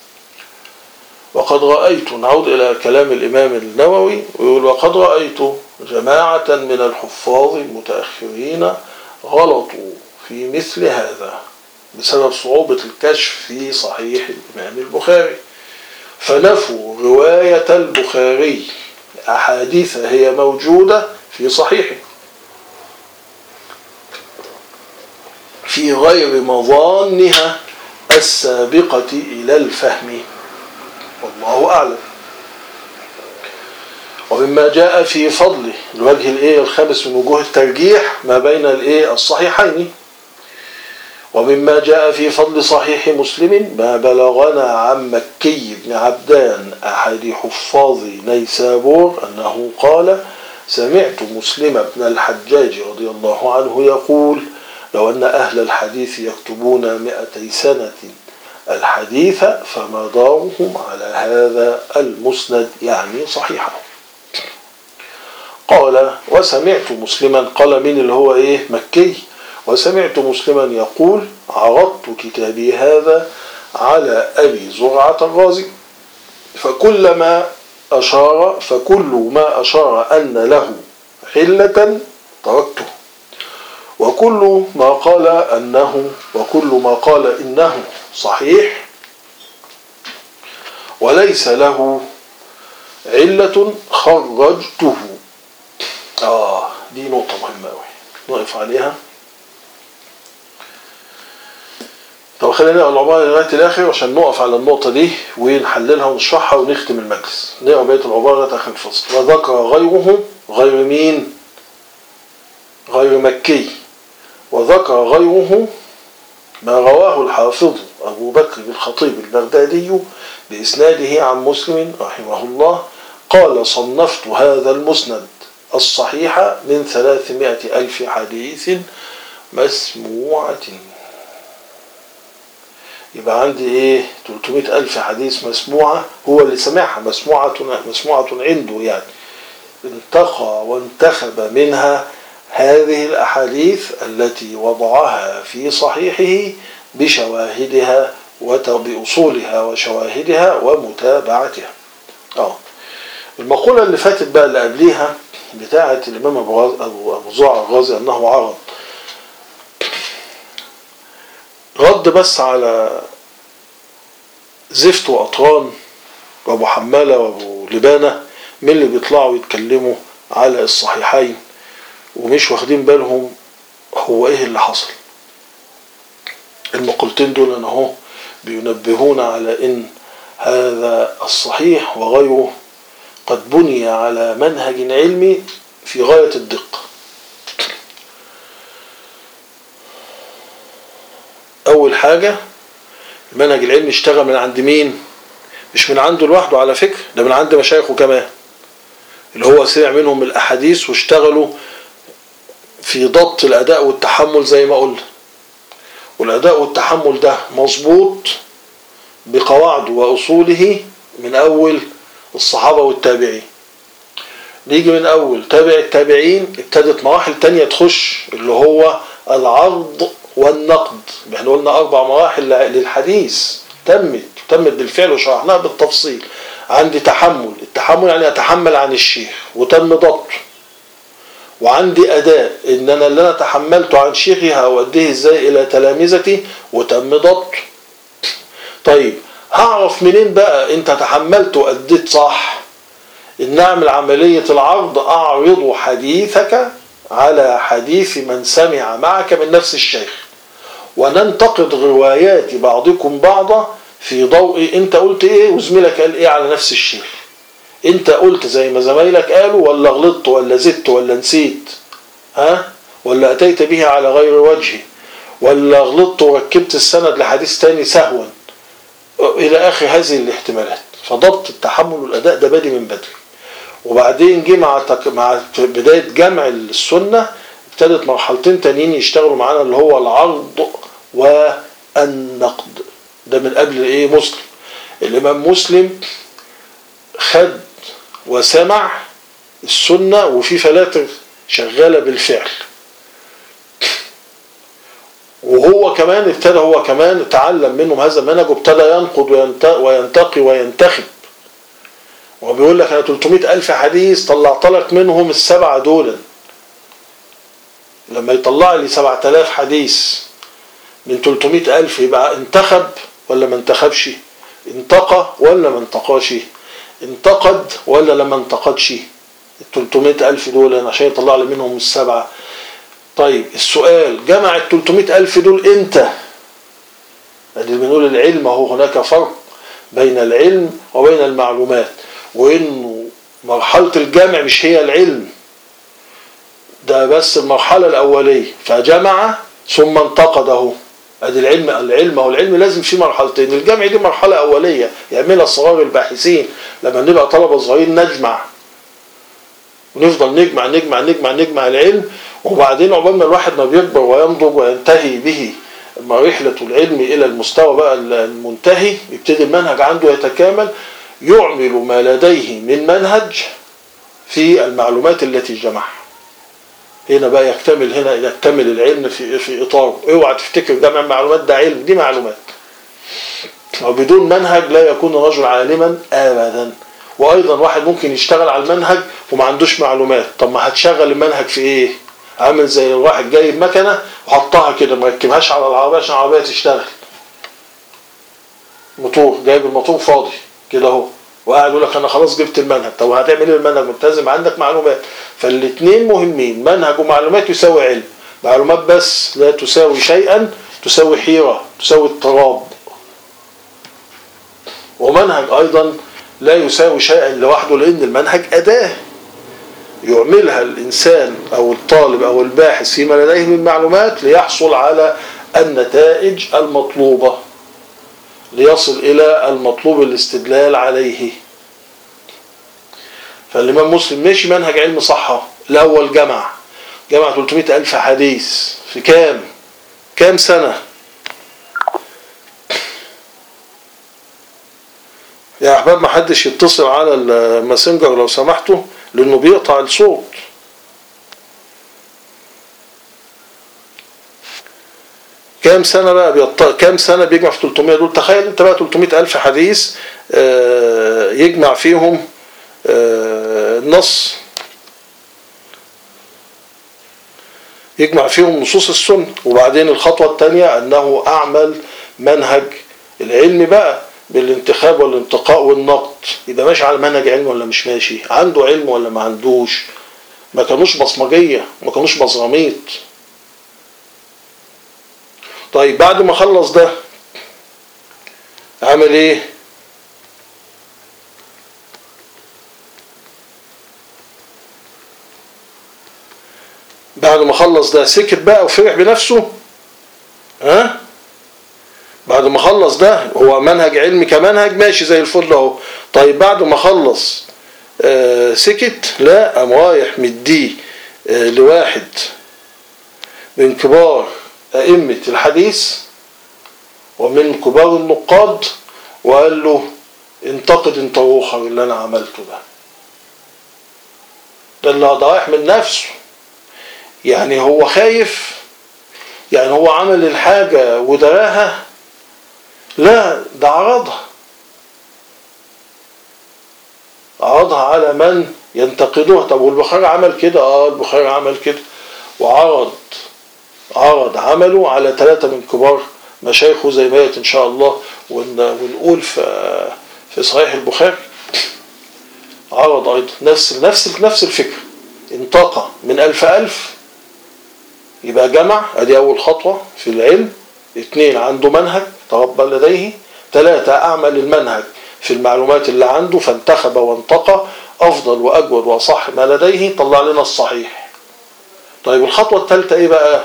وقد رأيت نعود إلى كلام الإمام النووي ويقول وقد رأيت جماعة من الحفاظ المتأخرين غلطوا في مثل هذا بسبب صعوبة الكشف في صحيح الإمام البخاري فنفوا رواية البخاري أحاديث هي موجودة في صحيحه في غير مظانها السابقة إلى الفهم والله أعلم ومما جاء في فضله الوجه الايه الخامس من وجوه الترجيح ما بين الايه الصحيحين ومما جاء في فضل صحيح مسلم ما بلغنا عن مكي بن عبدان احد حفاظ نيسابور انه قال سمعت مسلم بن الحجاج رضي الله عنه يقول لو ان اهل الحديث يكتبون مئتي سنه الحديث فمدارهم على هذا المسند يعني صحيحه قال وسمعت مسلما قال من اللي هو ايه مكي وسمعت مسلما يقول عرضت كتابي هذا على ابي زرعه الرازي فكلما اشار فكل ما اشار ان له عله تركته وكل ما قال انه وكل ما قال انه صحيح وليس له عله خرجته آه دي نقطة مهمة أوي نقف عليها طب خلينا نقرا العبارة لغاية الآخر عشان نقف على النقطة دي ونحللها ونشرحها ونختم المجلس نقرا بقية العبارة لغاية آخر الفصل وذكر غيره غير مين؟ غير مكي وذكر غيره ما رواه الحافظ أبو بكر بن الخطيب البغدادي بإسناده عن مسلم رحمه الله قال صنفت هذا المسند الصحيح من ثلاثمائة ألف حديث مسموعة يبقى عندي ايه 300 ألف حديث مسموعة هو اللي سمعها مسموعة مسموعة عنده يعني انتقى وانتخب منها هذه الأحاديث التي وضعها في صحيحه بشواهدها بأصولها وشواهدها ومتابعتها اه المقولة اللي فاتت بقى اللي قبليها بتاعة الإمام أبو أبو أبو زرع الغازي أنه عرض رد بس على زفت وأطران وأبو حمالة وأبو لبانة من اللي بيطلعوا يتكلموا على الصحيحين ومش واخدين بالهم هو إيه اللي حصل المقولتين دول أنا أهو بينبهون على إن هذا الصحيح وغيره قد بني على منهج علمي في غاية الدقة أول حاجة المنهج العلمي اشتغل من عند مين مش من عنده لوحده على فكرة ده من عند مشايخه كمان اللي هو سمع منهم الأحاديث واشتغلوا في ضبط الأداء والتحمل زي ما قلنا والأداء والتحمل ده مظبوط بقواعده وأصوله من أول الصحابة والتابعين نيجي من أول تابع التابعين ابتدت مراحل تانية تخش اللي هو العرض والنقد احنا قلنا أربع مراحل للحديث تمت تمت بالفعل وشرحناها بالتفصيل عندي تحمل التحمل يعني أتحمل عن الشيخ وتم ضبطه وعندي أداء إن أنا اللي أنا تحملته عن شيخي هأوديه إزاي إلى تلامذتي وتم ضبطه طيب هعرف منين بقى انت تحملت وأديت صح ان اعمل عملية العرض اعرض حديثك على حديث من سمع معك من نفس الشيخ وننتقد روايات بعضكم بعضا في ضوء انت قلت ايه وزميلك قال ايه على نفس الشيخ انت قلت زي ما زمايلك قالوا ولا غلطت ولا زدت ولا نسيت ها ولا اتيت به على غير وجهه ولا غلطت وركبت السند لحديث تاني سهوا الى اخر هذه الاحتمالات فضبط التحمل والاداء ده بادي من بدري وبعدين جه مع تك... مع بدايه جمع السنه ابتدت مرحلتين تانيين يشتغلوا معانا اللي هو العرض والنقد ده من قبل ايه مسلم الامام مسلم خد وسمع السنه وفي فلاتر شغاله بالفعل وهو كمان ابتدى هو كمان تعلم منهم هذا المنهج وابتدى ينقد وينتقي وينتخب وبيقول لك انا 300 الف حديث طلعت لك منهم السبعه دول لما يطلع لي 7000 حديث من 300 الف يبقى انتخب ولا ما انتخبش انتقى ولا ما انتقاش انتقد ولا لما انتقدش ال 300 ألف دول عشان يطلع لي منهم السبعة طيب السؤال جمع ال 300 ألف دول امتى؟ ادي بنقول العلم اهو هناك فرق بين العلم وبين المعلومات وانه مرحلة الجمع مش هي العلم ده بس المرحلة الأولية فجمع ثم انتقد اهو ادي العلم العلم هو العلم لازم فيه مرحلتين الجمع دي مرحلة أولية يعملها الصغار الباحثين لما نبقى طلبة صغيرين نجمع ونفضل نجمع نجمع نجمع نجمع العلم وبعدين عقبال ما الواحد ما بيكبر وينضج وينتهي به رحلة العلم إلى المستوى بقى المنتهي يبتدي المنهج عنده يتكامل يعمل ما لديه من منهج في المعلومات التي جمعها هنا بقى يكتمل هنا يكتمل العلم في في اطاره اوعى تفتكر جمع المعلومات ده علم دي معلومات وبدون منهج لا يكون الرجل عالما ابدا وايضا واحد ممكن يشتغل على المنهج وما عندوش معلومات طب ما هتشغل المنهج في ايه عامل زي الواحد جايب مكنه وحطها كده ما ركبهاش على العربيه عشان العربيه تشتغل موتور جايب الموتور فاضي كده اهو وقاعد يقول لك انا خلاص جبت المنهج طب هتعمل ايه المنهج ملتزم عندك معلومات فالاثنين مهمين منهج ومعلومات يساوي علم معلومات بس لا تساوي شيئا تساوي حيرة تساوي اضطراب ومنهج ايضا لا يساوي شيئا لوحده لان المنهج اداه يعملها الانسان او الطالب او الباحث فيما لديه من معلومات ليحصل على النتائج المطلوبه ليصل إلى المطلوب الاستدلال عليه فالإمام مسلم ماشي منهج علم صحة الأول جمع جمع 300 ألف حديث في كام كام سنة يا أحباب ما حدش يتصل على الماسنجر لو سمحتوا لأنه بيقطع الصوت كام سنة بقى بيط... كام سنة بيجمع في 300 دول تخيل انت بقى 300 ألف حديث آه يجمع فيهم آه النص يجمع فيهم نصوص السنة وبعدين الخطوة الثانية أنه أعمل منهج العلم بقى بالانتخاب والانتقاء والنقد يبقى ماشي على منهج علم ولا مش ماشي عنده علم ولا ما عندوش ما كانوش بصمجية ما كانوش بصراميط طيب بعد ما خلص ده عمل ايه بعد ما خلص ده سكت بقى وفرح بنفسه ها بعد ما خلص ده هو منهج علمي كمنهج ماشي زي الفل اهو طيب بعد ما خلص آه سكت لا قام رايح مديه آه لواحد من كبار أئمة الحديث ومن كبار النقاد وقال له انتقد انت روحك اللي انا عملته ده ده اللي رايح من نفسه يعني هو خايف يعني هو عمل الحاجة ودراها لا ده عرضها عرضها على من ينتقدوها طب والبخاري عمل كده اه البخاري عمل كده وعرض عرض عمله على ثلاثة من كبار مشايخه زي ما ان شاء الله ونقول في في صحيح البخاري عرض ايضا نفس نفس نفس الفكره انطاق من ألف ألف يبقى جمع ادي اول خطوه في العلم اثنين عنده منهج تربى لديه ثلاثة اعمل المنهج في المعلومات اللي عنده فانتخب وانتقى افضل واجود واصح ما لديه طلع لنا الصحيح طيب الخطوه الثالثه ايه بقى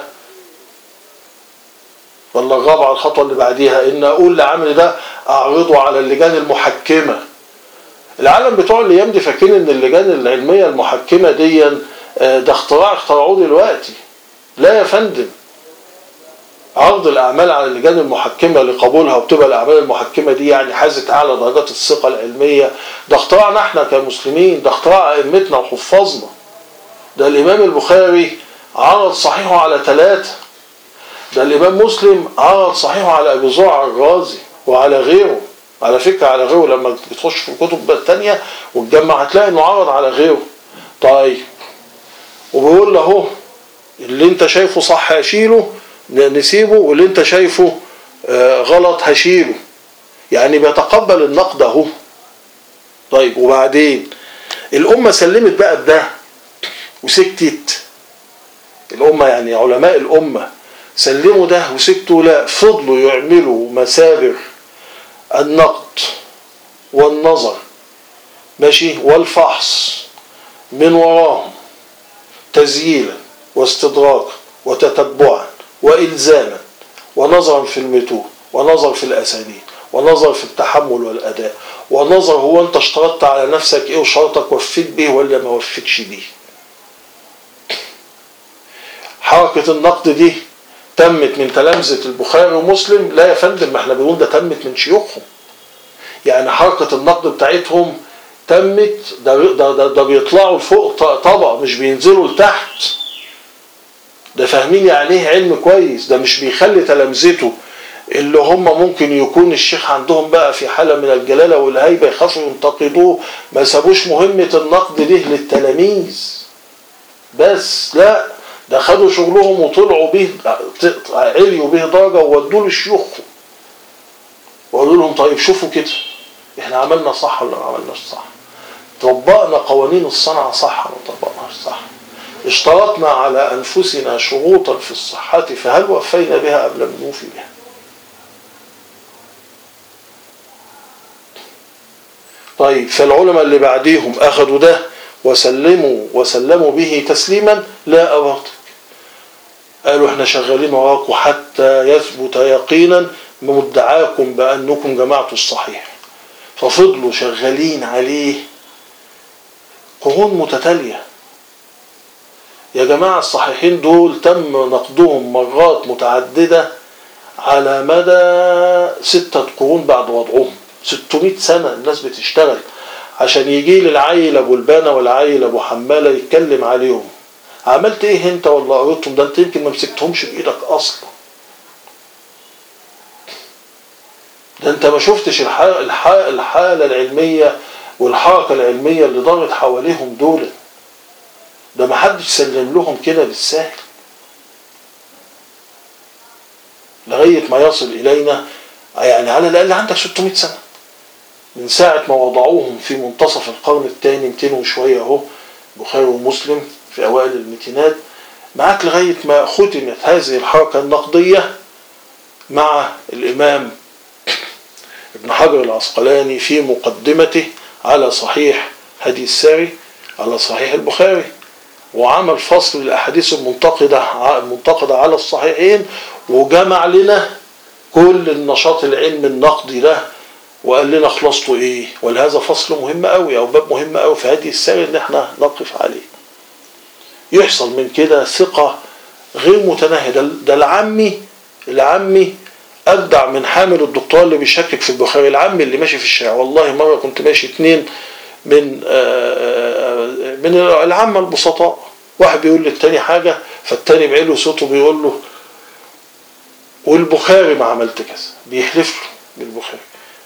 ولا الرابعة الخطوة اللي بعديها ان اقول لعمل ده اعرضه على اللجان المحكمة العالم بتوع الايام دي فاكرين ان اللجان العلمية المحكمة دي ده اختراع اخترعوه دلوقتي لا يا فندم عرض الاعمال على اللجان المحكمة لقبولها وبتبقى الاعمال المحكمة دي يعني حازت اعلى درجات الثقة العلمية ده اختراعنا احنا كمسلمين ده اختراع ائمتنا وحفاظنا ده الامام البخاري عرض صحيحه على ثلاثة ده الإمام مسلم عرض صحيحه على أبي زرع الرازي وعلى غيره على فكرة على غيره لما تخش في الكتب التانية وتجمع هتلاقي انه عرض على غيره طيب وبيقول له اهو اللي انت شايفه صح هشيله نسيبه واللي انت شايفه آه، غلط هشيله يعني بيتقبل النقد اهو طيب وبعدين الأمة سلمت بقى بده وسكتت الأمة يعني علماء الأمة سلموا ده وسكتوا لا فضلوا يعملوا مسابر النقد والنظر ماشي والفحص من وراهم تزييلا واستدراكا وتتبعا وإلزاما ونظرا في المتون ونظر في الأسانيد ونظر في التحمل والأداء ونظر هو أنت اشترطت على نفسك إيه وشرطك وفيت بيه ولا ما وفيتش بيه حركة النقد دي تمت من تلامذة البخاري ومسلم لا يا فندم ما احنا بنقول ده تمت من شيوخهم يعني حركة النقد بتاعتهم تمت ده, ده, ده, ده بيطلعوا لفوق طبق مش بينزلوا لتحت ده فاهمين يعني ايه علم كويس ده مش بيخلي تلامذته اللي هم ممكن يكون الشيخ عندهم بقى في حالة من الجلالة والهيبة يخافوا ينتقدوه ما سابوش مهمة النقد دي للتلاميذ بس لا ده خدوا شغلهم وطلعوا به عليوا به درجة وودوه لشيوخهم وقالوا لهم طيب شوفوا كده احنا عملنا صح ولا ما عملناش صح طبقنا قوانين الصنعة صح ولا ما طبقناش صح اشترطنا على أنفسنا شروطا في الصحة فهل وفينا بها أم لم نوفي بها طيب فالعلماء اللي بعديهم أخذوا ده وسلموا وسلموا به تسليما لا أباطل قالوا احنا شغالين وراكم حتى يثبت يقينا مدعاكم بأنكم جمعتوا الصحيح ففضلوا شغالين عليه قرون متتالية يا جماعة الصحيحين دول تم نقدهم مرات متعددة على مدى ستة قرون بعد وضعهم 600 سنة الناس بتشتغل عشان يجي لي العيل ابو البانه والعيل ابو حماله يتكلم عليهم عملت ايه انت ولا قريتهم ده انت يمكن ما مسكتهمش بايدك اصلا ده انت ما شفتش الحالة العلمية والحركة العلمية اللي دارت حواليهم دول ده ما حدش سلم لهم كده بالسهل لغاية ما يصل إلينا يعني على الأقل عندك 600 سنة من ساعة ما وضعوهم في منتصف القرن الثاني 200 وشوية اهو بخاري ومسلم في أوائل الميتينات معاك لغاية ما ختمت هذه الحركة النقدية مع الإمام ابن حجر العسقلاني في مقدمته على صحيح هدي الساري على صحيح البخاري وعمل فصل الأحاديث المنتقدة المنتقدة على الصحيحين وجمع لنا كل النشاط العلمي النقدي ده وقال لنا خلاصته ايه ولهذا فصل مهم قوي او باب مهم قوي في هذه السنه ان احنا نقف عليه يحصل من كده ثقة غير متناهية ده, ده العمي العمي أبدع من حامل الدكتور اللي بيشكك في البخاري العمي اللي ماشي في الشارع والله مرة كنت ماشي اتنين من من العامة البسطاء واحد بيقول للتاني حاجة فالتاني بعيله صوته بيقول له والبخاري ما عملت كذا بيحلف له بالبخاري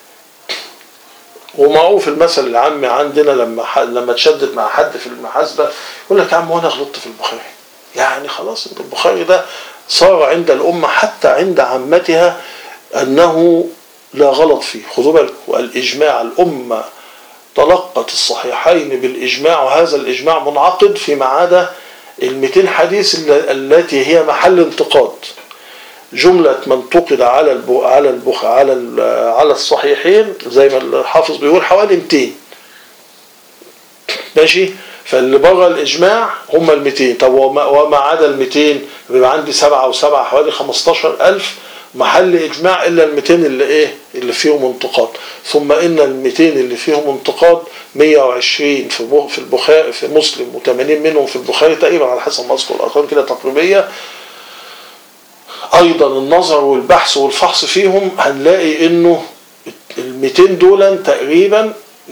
ومعروف المثل العامي عندنا لما لما تشدد مع حد في المحاسبه يقول لك يا عم وانا غلطت في البخاري يعني خلاص انت البخاري ده صار عند الامه حتى عند عامتها انه لا غلط فيه خذوا بالكم الاجماع الامه تلقت الصحيحين بالاجماع وهذا الاجماع منعقد فيما عدا ال 200 حديث التي هي محل انتقاد جملة من انتقد على البو على البخ على على الصحيحين زي ما الحافظ بيقول حوالي 200 ماشي فاللي بره الإجماع هم ال 200 طب وما, وما عدا ال 200 بيبقى عندي سبعة وسبعة حوالي 15000 محل إجماع إلا ال 200 اللي إيه اللي فيهم انتقاد ثم إن ال 200 اللي فيهم انتقاد 120 في في البخاري في مسلم و80 منهم في البخاري تقريبا على حسب ما أذكر الأرقام كده تقريبية ايضا النظر والبحث والفحص فيهم هنلاقي انه ال 200 دول تقريبا 180% 80%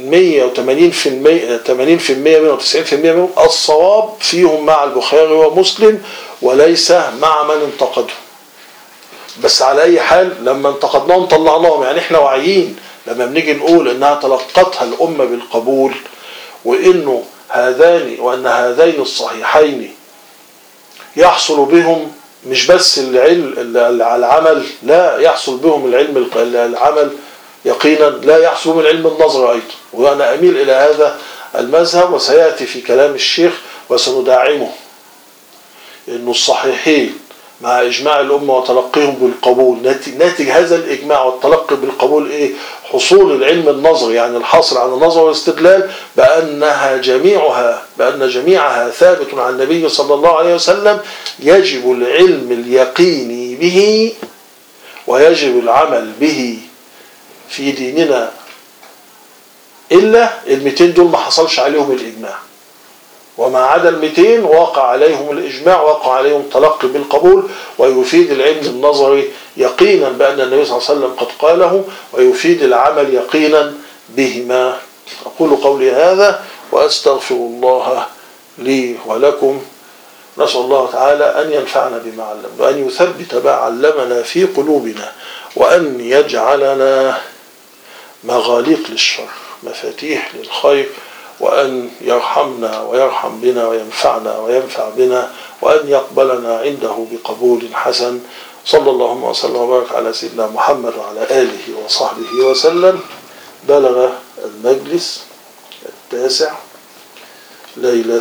منهم 90% منهم الصواب فيهم مع البخاري ومسلم وليس مع من انتقدهم بس على اي حال لما انتقدناهم طلعناهم يعني احنا واعيين لما بنيجي نقول انها تلقتها الامة بالقبول وانه هذان وان هذين الصحيحين يحصل بهم مش بس العلم العمل لا يحصل بهم العلم العمل يقينا لا يحصل بهم العلم النظر ايضا وانا اميل الى هذا المذهب وسياتي في كلام الشيخ وسندعمه انه الصحيحين مع اجماع الامه وتلقيهم بالقبول ناتج هذا الاجماع والتلقي بالقبول ايه حصول العلم النظري يعني الحصر عن النظر والاستدلال بانها جميعها بان جميعها ثابت عن النبي صلى الله عليه وسلم يجب العلم اليقيني به ويجب العمل به في ديننا الا المتين دول ما حصلش عليهم الاجماع وما عدا المتين وقع عليهم الإجماع وقع عليهم تلقي بالقبول ويفيد العلم النظري يقينا بأن النبي صلى الله عليه وسلم قد قاله ويفيد العمل يقينا بهما أقول قولي هذا وأستغفر الله لي ولكم نسأل الله تعالى أن ينفعنا بما علمنا وأن يثبت ما علمنا في قلوبنا وأن يجعلنا مغاليق للشر مفاتيح للخير وأن يرحمنا ويرحم بنا وينفعنا وينفع بنا وأن يقبلنا عنده بقبول حسن صلى الله وسلم وبارك على سيدنا محمد وعلى آله وصحبه وسلم بلغ المجلس التاسع ليلة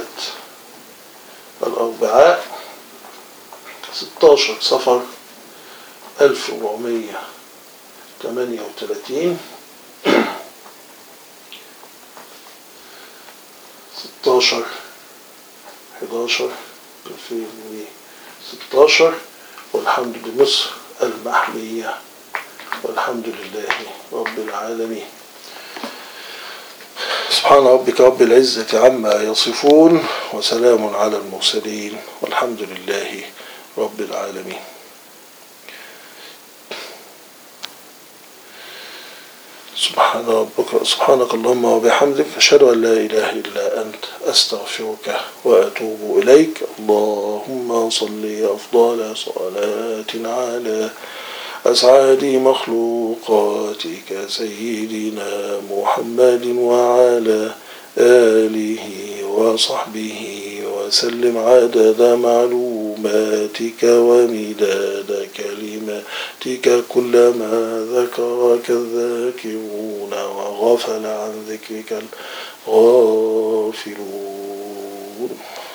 الأربعاء 16 صفر 1438 16 11 2016 والحمد لمصر المحمية والحمد لله رب العالمين سبحان ربك رب العزة عما يصفون وسلام على المرسلين والحمد لله رب العالمين سبحان ربك سبحانك اللهم وبحمدك أشهد أن لا إله إلا أنت أستغفرك وأتوب إليك اللهم صل أفضل صلاة على أسعد مخلوقاتك سيدنا محمد وعلى آله وصحبه وسلم عدد معلوماتك ومداد كلماتك كلما ذكرك الذاكرون وغفل عن ذكرك الغافلون